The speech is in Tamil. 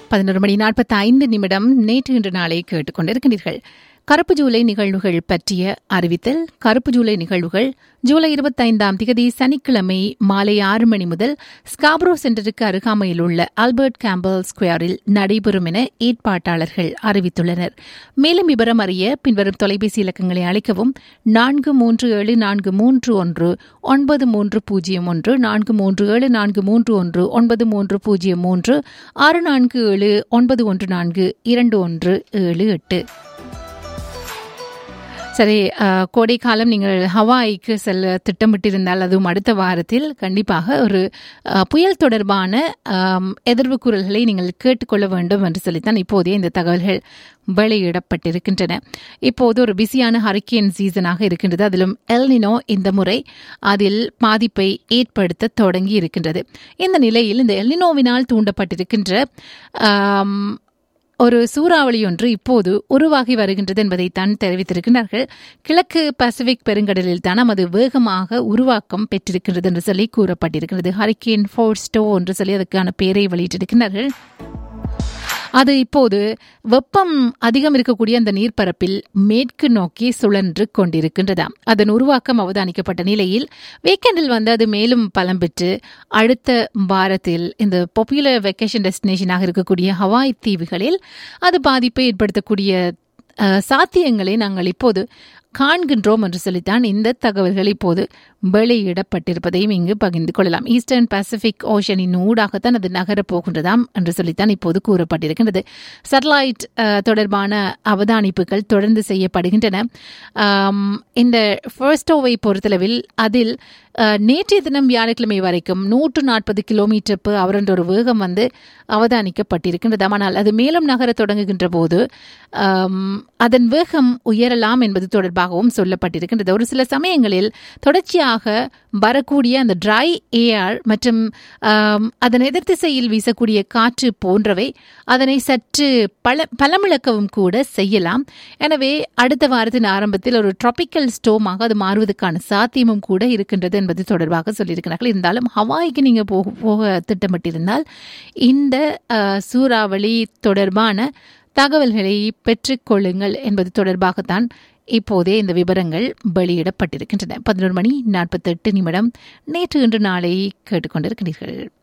பதினொரு மணி நாற்பத்தி ஐந்து நிமிடம் நேற்று இன்று நாளை கேட்டுக்கொண்டிருக்கிறீர்கள் கருப்பு ஜூலை நிகழ்வுகள் பற்றிய அறிவித்தல் கருப்பு ஜூலை நிகழ்வுகள் ஜூலை இருபத்தைந்தாம் திகதி சனிக்கிழமை மாலை ஆறு மணி முதல் ஸ்காப்ரோ சென்டருக்கு அருகாமையில் உள்ள ஆல்பர்ட் கேம்பல் ஸ்கொயரில் நடைபெறும் என ஏற்பாட்டாளர்கள் அறிவித்துள்ளனர் மேலும் விவரம் அறிய பின்வரும் தொலைபேசி இலக்கங்களை அழைக்கவும் நான்கு மூன்று ஏழு நான்கு மூன்று ஒன்று ஒன்பது மூன்று பூஜ்ஜியம் ஒன்று நான்கு மூன்று ஏழு நான்கு மூன்று ஒன்று ஒன்பது மூன்று பூஜ்ஜியம் மூன்று ஆறு நான்கு ஏழு ஒன்பது ஒன்று நான்கு இரண்டு ஒன்று ஏழு எட்டு சரி கோடைக்காலம் நீங்கள் ஹவாய்க்கு செல்ல திட்டமிட்டிருந்தால் அதுவும் அடுத்த வாரத்தில் கண்டிப்பாக ஒரு புயல் தொடர்பான எதிர்வு குரல்களை நீங்கள் கேட்டுக்கொள்ள வேண்டும் என்று சொல்லித்தான் இப்போதே இந்த தகவல்கள் வெளியிடப்பட்டிருக்கின்றன இப்போது ஒரு பிஸியான ஹரிக்கேன் சீசனாக இருக்கின்றது அதிலும் எல்னினோ இந்த முறை அதில் பாதிப்பை ஏற்படுத்த தொடங்கி இருக்கின்றது இந்த நிலையில் இந்த எல்னினோவினால் தூண்டப்பட்டிருக்கின்ற ஒரு சூறாவளி ஒன்று இப்போது உருவாகி வருகின்றது என்பதைத்தான் தெரிவித்திருக்கிறார்கள் கிழக்கு பசிபிக் பெருங்கடலில் தான் நமது வேகமாக உருவாக்கம் பெற்றிருக்கிறது என்று சொல்லி கூறப்பட்டிருக்கிறது ஹரிக்கேன் ஃபோர்ஸ்டோ என்று சொல்லி அதுக்கான பெயரை வெளியிட்டிருக்கிறார்கள் அது இப்போது வெப்பம் அதிகம் இருக்கக்கூடிய அந்த நீர்ப்பரப்பில் மேற்கு நோக்கி சுழன்று கொண்டிருக்கின்றதாம் அதன் உருவாக்கம் அவதானிக்கப்பட்ட நிலையில் வீக்கெண்டில் வந்து அது மேலும் பலம் பெற்று அடுத்த வாரத்தில் இந்த பாப்புலர் வெக்கேஷன் டெஸ்டினேஷனாக இருக்கக்கூடிய ஹவாய் தீவுகளில் அது பாதிப்பை ஏற்படுத்தக்கூடிய சாத்தியங்களை நாங்கள் இப்போது காண்கின்றோம் என்று சொல்லித்தான் இந்த தகவல்கள் இப்போது வெளியிடப்பட்டிருப்பதையும் இங்கு பகிர்ந்து கொள்ளலாம் ஈஸ்டர்ன் பசிபிக் ஓஷனின் ஊடாகத்தான் அது நகரப் போகின்றதாம் என்று சொல்லித்தான் இப்போது கூறப்பட்டிருக்கின்றது சட்டலைட் தொடர்பான அவதானிப்புகள் தொடர்ந்து செய்யப்படுகின்றன இந்த ஃபர்ஸ்டோவை பொறுத்தளவில் அதில் நேற்றைய தினம் வியாழக்கிழமை வரைக்கும் நூற்று நாற்பது கிலோமீட்டர் per அவர் என்ற ஒரு வேகம் வந்து அவதானிக்கப்பட்டிருக்கின்றது ஆனால் அது மேலும் நகர தொடங்குகின்ற போது அதன் வேகம் உயரலாம் என்பது தொடர்பாகவும் சொல்லப்பட்டிருக்கின்றது ஒரு சில சமயங்களில் தொடர்ச்சியாக வரக்கூடிய அந்த ட்ரை ஏஆர் மற்றும் அதன் எதிர் திசையில் வீசக்கூடிய காற்று போன்றவை அதனை சற்று பல பலமிழக்கவும் கூட செய்யலாம் எனவே அடுத்த வாரத்தின் ஆரம்பத்தில் ஒரு ட்ராபிக்கல் ஸ்டோமாக அது மாறுவதற்கான சாத்தியமும் கூட இருக்கின்றது என்பது தொடர்பாக சொல்லியிருக்கிறார்கள் இருந்தாலும் ஹவாய்க்கு நீங்க போக போக திட்டமிட்டிருந்தால் இந்த சூறாவளி தொடர்பான தகவல்களை பெற்றுக்கொள்ளுங்கள் என்பது தொடர்பாகத்தான் இப்போதே இந்த விவரங்கள் வெளியிடப்பட்டிருக்கின்றன பதினொரு மணி நாற்பத்தெட்டு நிமிடம் நேற்று இன்று நாளை கேட்டுக்கொண்டிருக்கிறீர்கள்